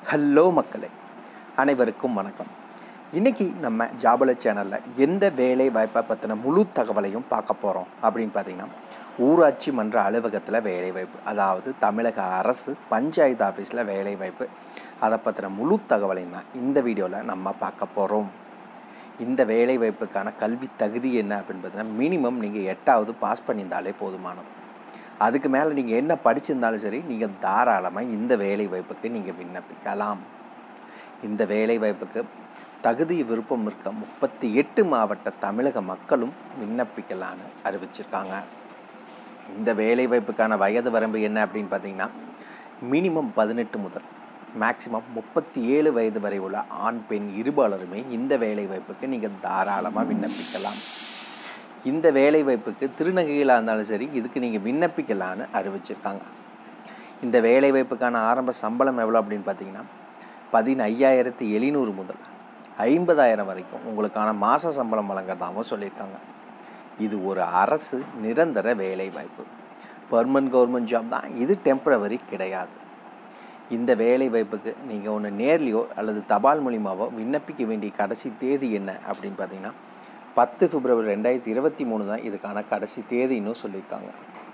hello மக்களே அனைவருக்கும் வணக்கம் இன்னைக்கு நம்ம ஜாபல சேனலில் எந்த வேலை வாய்ப்பை பற்றின முழு தகவலையும் பார்க்க போகிறோம் அப்படின்னு பார்த்தீங்கன்னா ஊராட்சி மன்ற அலுவலகத்தில் வேலை வாய்ப்பு அதாவது தமிழக அரசு பஞ்சாயத்து ஆஃபீஸில் வேலை வாய்ப்பு அதை பற்றின முழு தகவலையும் தான் இந்த வீடியோவில் நம்ம பார்க்க போகிறோம் இந்த வேலை வாய்ப்புக்கான கல்வி தகுதி என்ன அப்படின்னு பார்த்தீங்கன்னா மினிமம் நீங்கள் எட்டாவது பாஸ் பண்ணியிருந்தாலே போதுமானது அதுக்கு மேலே நீங்கள் என்ன படிச்சிருந்தாலும் சரி நீங்கள் தாராளமாக இந்த வேலை வாய்ப்புக்கு நீங்கள் விண்ணப்பிக்கலாம் இந்த வேலை வாய்ப்புக்கு தகுதி விருப்பம் இருக்க முப்பத்தி எட்டு மாவட்ட தமிழக மக்களும் விண்ணப்பிக்கலான்னு அறிவிச்சிருக்காங்க இந்த வேலை வாய்ப்புக்கான வயது வரம்பு என்ன அப்படின்னு பார்த்தீங்கன்னா மினிமம் பதினெட்டு முதல் மேக்சிமம் முப்பத்தி ஏழு வயது வரை உள்ள ஆண் பெண் இருபாலருமே இந்த வேலை வாய்ப்புக்கு நீங்கள் தாராளமாக விண்ணப்பிக்கலாம் இந்த வேலை வாய்ப்புக்கு திருநங்கைகளாக இருந்தாலும் சரி இதுக்கு நீங்கள் விண்ணப்பிக்கலான்னு அறிவிச்சிருக்காங்க இந்த வேலை வாய்ப்புக்கான ஆரம்ப சம்பளம் எவ்வளோ அப்படின்னு பார்த்தீங்கன்னா பதினையாயிரத்தி எழுநூறு முதல் ஐம்பதாயிரம் வரைக்கும் உங்களுக்கான மாத சம்பளம் வழங்குறதாகவும் சொல்லியிருக்காங்க இது ஒரு அரசு நிரந்தர வேலை வாய்ப்பு பர்மனன்ட் கவர்மெண்ட் ஜாப் தான் இது டெம்பரவரி கிடையாது இந்த வேலை வாய்ப்புக்கு நீங்கள் ஒன்று நேர்லையோ அல்லது தபால் மூலியமாவோ விண்ணப்பிக்க வேண்டிய கடைசி தேதி என்ன அப்படின்னு பார்த்தீங்கன்னா பத்து பிப்ரவரி ரெண்டாயிரத்தி இருபத்தி மூணு தான் இதுக்கான கடைசி தேதின்னு சொல்லியிருக்காங்க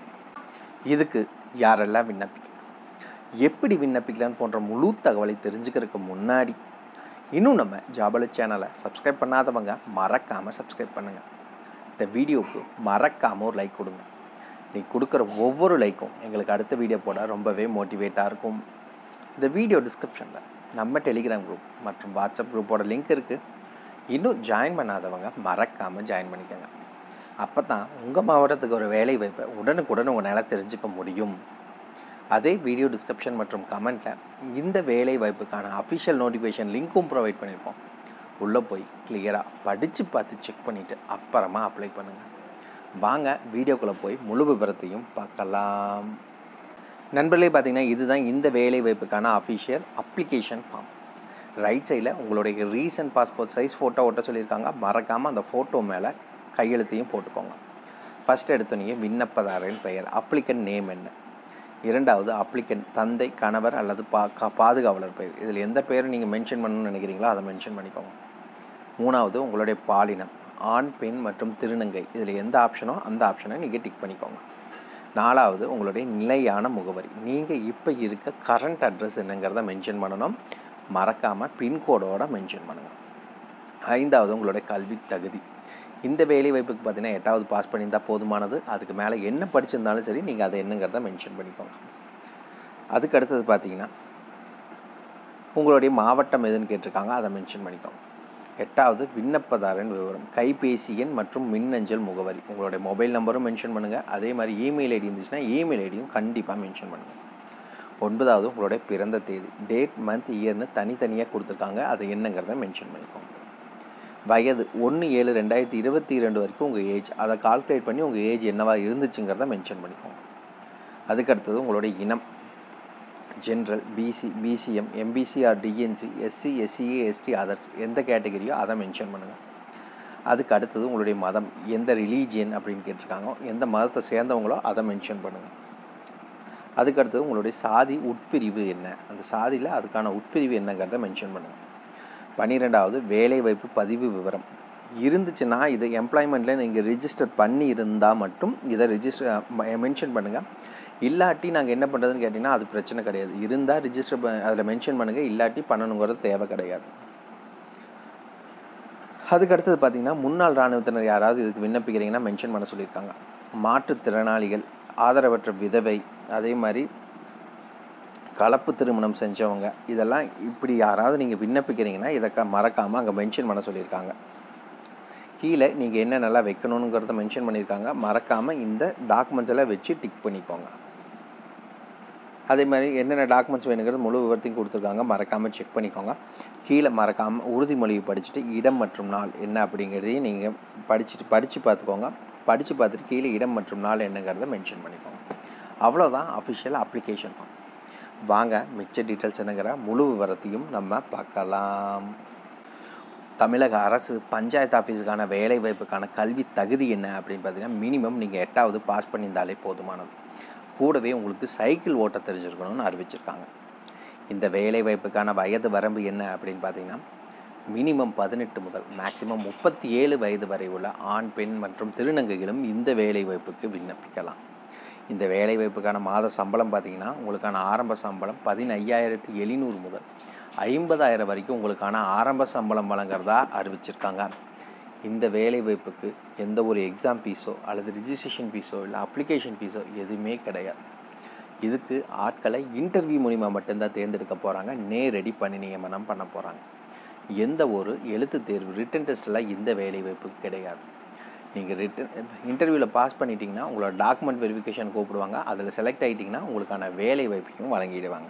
இதுக்கு யாரெல்லாம் விண்ணப்பிக்கலாம் எப்படி விண்ணப்பிக்கலான்னு போன்ற முழு தகவலை தெரிஞ்சுக்கிறதுக்கு முன்னாடி இன்னும் நம்ம ஜாபல சேனலை சப்ஸ்கிரைப் பண்ணாதவங்க மறக்காமல் சப்ஸ்கிரைப் பண்ணுங்கள் இந்த வீடியோவுக்கு மறக்காமல் ஒரு லைக் கொடுங்க நீ கொடுக்குற ஒவ்வொரு லைக்கும் எங்களுக்கு அடுத்த வீடியோ போட ரொம்பவே மோட்டிவேட்டாக இருக்கும் இந்த வீடியோ டிஸ்கிரிப்ஷனில் நம்ம டெலிகிராம் குரூப் மற்றும் வாட்ஸ்அப் குரூப்போட லிங்க் இருக்குது இன்னும் ஜாயின் பண்ணாதவங்க மறக்காமல் ஜாயின் பண்ணிக்கோங்க அப்போ தான் உங்கள் மாவட்டத்துக்கு ஒரு வேலை வாய்ப்பை உடனுக்குடன் உங்களால் தெரிஞ்சுக்க முடியும் அதே வீடியோ டிஸ்கிரிப்ஷன் மற்றும் கமெண்ட்டில் இந்த வேலை வாய்ப்புக்கான அஃபிஷியல் நோட்டிஃபிகேஷன் லிங்க்கும் ப்ரொவைட் பண்ணியிருக்கோம் உள்ளே போய் கிளியராக படித்து பார்த்து செக் பண்ணிவிட்டு அப்புறமா அப்ளை பண்ணுங்கள் வாங்க வீடியோக்குள்ளே போய் முழு விவரத்தையும் பார்க்கலாம் நண்பர்களே பார்த்தீங்கன்னா இதுதான் இந்த வேலை வாய்ப்புக்கான அஃபிஷியல் அப்ளிகேஷன் ஃபார்ம் ரைட் சைடில் உங்களுடைய ரீசன்ட் பாஸ்போர்ட் சைஸ் ஃபோட்டோ ஒட்ட சொல்லியிருக்காங்க மறக்காமல் அந்த ஃபோட்டோ மேலே கையெழுத்தையும் போட்டுக்கோங்க ஃபஸ்ட் எடுத்தோன்னே விண்ணப்பதாரரின் பெயர் அப்ளிகன் நேம் என்ன இரண்டாவது அப்ளிகன் தந்தை கணவர் அல்லது பா கா பாதுகாவலர் பெயர் இதில் எந்த பெயரும் நீங்கள் மென்ஷன் பண்ணணும்னு நினைக்கிறீங்களோ அதை மென்ஷன் பண்ணிக்கோங்க மூணாவது உங்களுடைய பாலினம் ஆண் பெண் மற்றும் திருநங்கை இதில் எந்த ஆப்ஷனோ அந்த ஆப்ஷனை நீங்கள் டிக் பண்ணிக்கோங்க நாலாவது உங்களுடைய நிலையான முகவரி நீங்கள் இப்போ இருக்க கரண்ட் அட்ரஸ் என்னங்கிறத மென்ஷன் பண்ணணும் மறக்காமல் பின்கோடோட மென்ஷன் பண்ணுங்கள் ஐந்தாவது உங்களுடைய கல்வி தகுதி இந்த வேலை வாய்ப்புக்கு பார்த்தீங்கன்னா எட்டாவது பாஸ் பண்ணியிருந்தால் போதுமானது அதுக்கு மேலே என்ன படிச்சிருந்தாலும் சரி நீங்கள் அதை என்னங்கிறத மென்ஷன் பண்ணிக்கோங்க அதுக்கு அடுத்தது பார்த்தீங்கன்னா உங்களுடைய மாவட்டம் எதுன்னு கேட்டிருக்காங்க அதை மென்ஷன் பண்ணிக்கோங்க எட்டாவது விண்ணப்பதாரன் விவரம் கைபேசி எண் மற்றும் மின்னஞ்சல் முகவரி உங்களுடைய மொபைல் நம்பரும் மென்ஷன் பண்ணுங்கள் அதே மாதிரி இமெயில் ஐடி இருந்துச்சுன்னா இமெயில் ஐடியும் கண்டிப்பாக மென்ஷன் பண்ணுங்கள் ஒன்பதாவது உங்களுடைய பிறந்த தேதி டேட் மந்த் இயர்னு தனித்தனியாக கொடுத்துருக்காங்க அது என்னங்கிறத மென்ஷன் பண்ணிக்கோங்க வயது ஒன்று ஏழு ரெண்டாயிரத்தி இருபத்தி ரெண்டு வரைக்கும் உங்கள் ஏஜ் அதை கால்குலேட் பண்ணி உங்கள் ஏஜ் என்னவா இருந்துச்சுங்கிறத மென்ஷன் பண்ணிக்கோங்க அதுக்கடுத்தது உங்களுடைய இனம் general BC BCM MBC or DNC SC SCA ST others எந்த கேட்டகரியோ அதை மென்ஷன் பண்ணுங்கள் அதுக்கு அடுத்தது உங்களுடைய மதம் எந்த ரிலீஜியன் அப்படின்னு கேட்டிருக்காங்க எந்த மதத்தை சேர்ந்தவங்களோ அதை மென்ஷன் பண்ணுங்கள் அதுக்கு அடுத்தது உங்களுடைய சாதி உட்பிரிவு என்ன அந்த சாதியில் அதுக்கான உட்பிரிவு என்னங்கிறத மென்ஷன் பண்ணுங்கள் பன்னிரெண்டாவது வேலைவாய்ப்பு பதிவு விவரம் இருந்துச்சுன்னா இது எம்ப்ளாய்மெண்ட்டில் நீங்கள் ரிஜிஸ்டர் பண்ணி இருந்தால் மட்டும் இதை ரிஜிஸ்டர் மென்ஷன் பண்ணுங்கள் இல்லாட்டி நாங்கள் என்ன பண்ணுறதுன்னு கேட்டிங்கன்னா அது பிரச்சனை கிடையாது இருந்தால் ரிஜிஸ்டர் அதில் மென்ஷன் பண்ணுங்கள் இல்லாட்டி பண்ணணுங்கிறது தேவை கிடையாது அதுக்கு அடுத்தது பார்த்தீங்கன்னா முன்னாள் இராணுவத்தினர் யாராவது இதுக்கு விண்ணப்பிக்கிறீங்கன்னா மென்ஷன் பண்ண சொல்லியிருக்காங்க மாற்றுத்திறனாளிகள் ஆதரவற்ற விதவை அதே மாதிரி கலப்பு திருமணம் செஞ்சவங்க இதெல்லாம் இப்படி யாராவது நீங்கள் விண்ணப்பிக்கிறீங்கன்னா இதை க மறக்காமல் அங்கே மென்ஷன் பண்ண சொல்லியிருக்காங்க கீழே நீங்கள் என்னென்னலாம் வைக்கணுங்கிறத மென்ஷன் பண்ணியிருக்காங்க மறக்காமல் இந்த டாக்குமெண்ட்ஸ் எல்லாம் வச்சு டிக் பண்ணிக்கோங்க அதே மாதிரி என்னென்ன டாக்குமெண்ட்ஸ் வேணுங்கிறது முழு விவரத்தையும் கொடுத்துருக்காங்க மறக்காமல் செக் பண்ணிக்கோங்க கீழே மறக்காமல் உறுதிமொழியை படிச்சுட்டு இடம் மற்றும் நாள் என்ன அப்படிங்கிறதையும் நீங்கள் படிச்சுட்டு படித்து பார்த்துக்கோங்க படித்து பார்த்துட்டு கீழே இடம் மற்றும் நாள் என்னங்கிறத மென்ஷன் பண்ணிக்கோங்க அவ்வளோதான் அஃபிஷியல் அப்ளிகேஷன் ஃபார்ம் வாங்க மிச்ச டீட்டெயில்ஸ் என்னங்கிற முழு விவரத்தையும் நம்ம பார்க்கலாம் தமிழக அரசு பஞ்சாயத்து ஆஃபீஸுக்கான வேலை வாய்ப்புக்கான கல்வி தகுதி என்ன அப்படின்னு பார்த்தீங்கன்னா மினிமம் நீங்கள் எட்டாவது பாஸ் பண்ணியிருந்தாலே போதுமானது கூடவே உங்களுக்கு சைக்கிள் ஓட்ட தெரிஞ்சிருக்கணும்னு அறிவிச்சிருக்காங்க இந்த வேலை வாய்ப்புக்கான வயது வரம்பு என்ன அப்படின்னு பார்த்தீங்கன்னா மினிமம் பதினெட்டு முதல் மேக்ஸிமம் முப்பத்தி ஏழு வயது வரை உள்ள ஆண் பெண் மற்றும் திருநங்கைகளும் இந்த வேலை வாய்ப்புக்கு விண்ணப்பிக்கலாம் இந்த வேலை வாய்ப்புக்கான மாத சம்பளம் பார்த்தீங்கன்னா உங்களுக்கான ஆரம்ப சம்பளம் பதினையாயிரத்தி எழுநூறு முதல் ஐம்பதாயிரம் வரைக்கும் உங்களுக்கான ஆரம்ப சம்பளம் வழங்குறதா அறிவிச்சிருக்காங்க இந்த வேலை வாய்ப்புக்கு எந்த ஒரு எக்ஸாம் ஃபீஸோ அல்லது ரிஜிஸ்ட்ரேஷன் ஃபீஸோ இல்லை அப்ளிகேஷன் ஃபீஸோ எதுவுமே கிடையாது இதுக்கு ஆட்களை இன்டர்வியூ மூலிமா மட்டும்தான் தேர்ந்தெடுக்க போகிறாங்க நேரடி பணி நியமனம் பண்ண போகிறாங்க எந்த ஒரு எழுத்து தேர்வு ரிட்டன் டெஸ்ட்டெல்லாம் இந்த வேலை வாய்ப்புக்கு கிடையாது நீங்கள் ரிட்டன் இன்டர்வியூவில் பாஸ் பண்ணிட்டீங்கன்னா உங்களோட டாக்குமெண்ட் வெரிஃபிகேஷன் கூப்பிடுவாங்க அதில் செலக்ட் ஆகிட்டிங்கன்னா உங்களுக்கான வேலை வாய்ப்பையும் வழங்கிடுவாங்க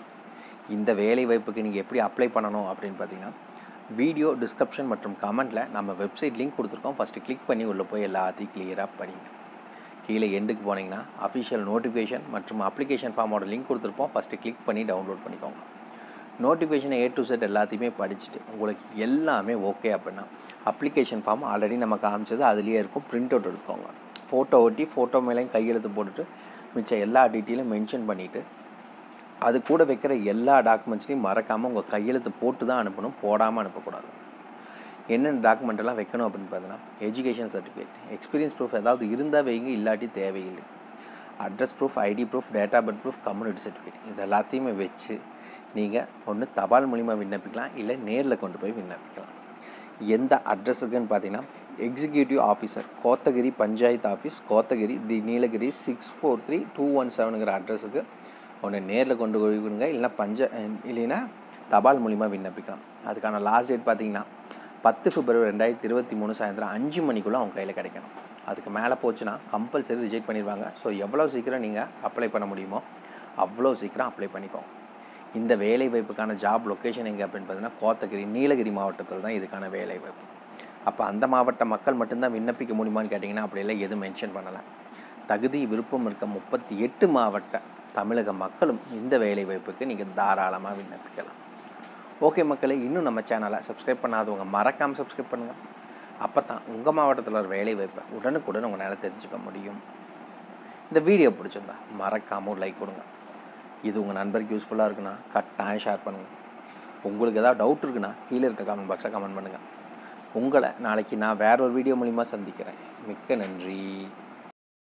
இந்த வேலை வாய்ப்புக்கு நீங்கள் எப்படி அப்ளை பண்ணணும் அப்படின்னு பார்த்தீங்கன்னா வீடியோ டிஸ்கிரிப்ஷன் மற்றும் கமெண்ட்டில் நம்ம வெப்சைட் லிங்க் கொடுத்துருக்கோம் ஃபஸ்ட்டு கிளிக் பண்ணி உள்ளே போய் எல்லாத்தையும் கிளியராக படிங்க கீழே எண்டுக்கு போனீங்கன்னா அஃபிஷியல் நோட்டிஃபிகேஷன் மற்றும் அப்ளிகேஷன் ஃபார்மோட லிங்க் கொடுத்துருப்போம் ஃபஸ்ட்டு கிளிக் பண்ணி டவுன்லோட் பண்ணிக்கோங்க நோட்டிஃபிகேஷனை ஏ டு செட் எல்லாத்தையுமே படிச்சுட்டு உங்களுக்கு எல்லாமே ஓகே அப்படின்னா அப்ளிகேஷன் ஃபார்ம் ஆல்ரெடி நம்ம காமிச்சது அதுலேயே இருக்கும் பிரிண்ட் அவுட் எடுத்துக்கோங்க ஃபோட்டோ ஒட்டி ஃபோட்டோ மேலேயும் கையெழுத்து போட்டுட்டு மிச்சம் எல்லா டீட்டெயிலும் மென்ஷன் பண்ணிவிட்டு அது கூட வைக்கிற எல்லா டாக்குமெண்ட்ஸ்லையும் மறக்காமல் உங்கள் கையெழுத்து போட்டு தான் அனுப்பணும் போடாமல் அனுப்பக்கூடாது என்னென்ன டாக்குமெண்ட் எல்லாம் வைக்கணும் அப்படின்னு பார்த்தீங்கன்னா எஜுகேஷன் சர்டிஃபிகேட் எக்ஸ்பீரியன்ஸ் ப்ரூஃப் ஏதாவது இருந்தால் வைங்க இல்லாட்டி தேவையில்லை address proof ID proof date of birth proof community certificate இது எல்லாத்தையுமே வச்சு நீங்கள் ஒன்று தபால் மூலிமா விண்ணப்பிக்கலாம் இல்லை நேரில் கொண்டு போய் விண்ணப்பிக்கலாம் எந்த அட்ரஸுக்குன்னு பார்த்தீங்கன்னா executive officer Kotagiri panchayat office Kotagiri the Nilgiri six four three two one செவனுங்கிற அட்ரஸுக்கு ஒன்று நேரில் கொண்டு போய் விடுங்க இல்லைன்னா பஞ்ச இல்லைன்னா தபால் மூலிமா விண்ணப்பிக்கலாம் அதுக்கான லாஸ்ட் டேட் பார்த்தீங்கன்னா பத்து பிப்ரவரி ரெண்டாயிரத்தி இருபத்தி மூணு சாயந்தரம் அஞ்சு மணிக்குள்ளே அவங்க கையில் கிடைக்கணும் அதுக்கு மேலே போச்சுன்னா கம்பல்சரி ரிஜெக்ட் பண்ணிடுவாங்க ஸோ எவ்வளோ சீக்கிரம் நீங்கள் அப்ளை பண்ண முடியுமோ அவ்வளோ சீக்கிரம் அப்ளை பண்ணிக்கோங்க இந்த வேலை வாய்ப்புக்கான ஜாப் லொக்கேஷன் எங்கே அப்படின்னு பார்த்தீங்கன்னா கோத்தகிரி நீலகிரி மாவட்டத்தில் தான் இதுக்கான வேலை வாய்ப்பு அப்போ அந்த மாவட்ட மக்கள் மட்டும்தான் விண்ணப்பிக்க முடியுமான்னு கேட்டிங்கன்னா அப்படியெல்லாம் எதுவும் மென்ஷன் பண்ணலை தகுதி விருப்பம் இருக்க முப்பத்தி எட்டு மாவட்ட தமிழக மக்களும் இந்த வேலை வாய்ப்புக்கு நீங்கள் தாராளமாக விண்ணப்பிக்கலாம் ஓகே மக்களே இன்னும் நம்ம சேனலை சப்ஸ்கிரைப் பண்ணாதவங்க மறக்காமல் சப்ஸ்கிரைப் பண்ணுங்கள் அப்போ தான் உங்கள் மாவட்டத்தில் ஒரு வேலை வாய்ப்பை உடனுக்குடன் உங்களால் தெரிஞ்சுக்க முடியும் இந்த வீடியோ பிடிச்சிருந்தா மறக்காமல் ஒரு லைக் கொடுங்க இது உங்கள் நண்பருக்கு யூஸ்ஃபுல்லாக இருக்குன்னா கட்டாயம் ஷேர் பண்ணுங்கள் உங்களுக்கு ஏதாவது டவுட் இருக்குன்னா கீழே இருக்க கமெண்ட் பாக்ஸில் கமெண்ட் பண்ணுங்கள் உங்களை நாளைக்கு நான் வேற ஒரு வீடியோ மூலிமா சந்திக்கிறேன் மிக்க நன்றி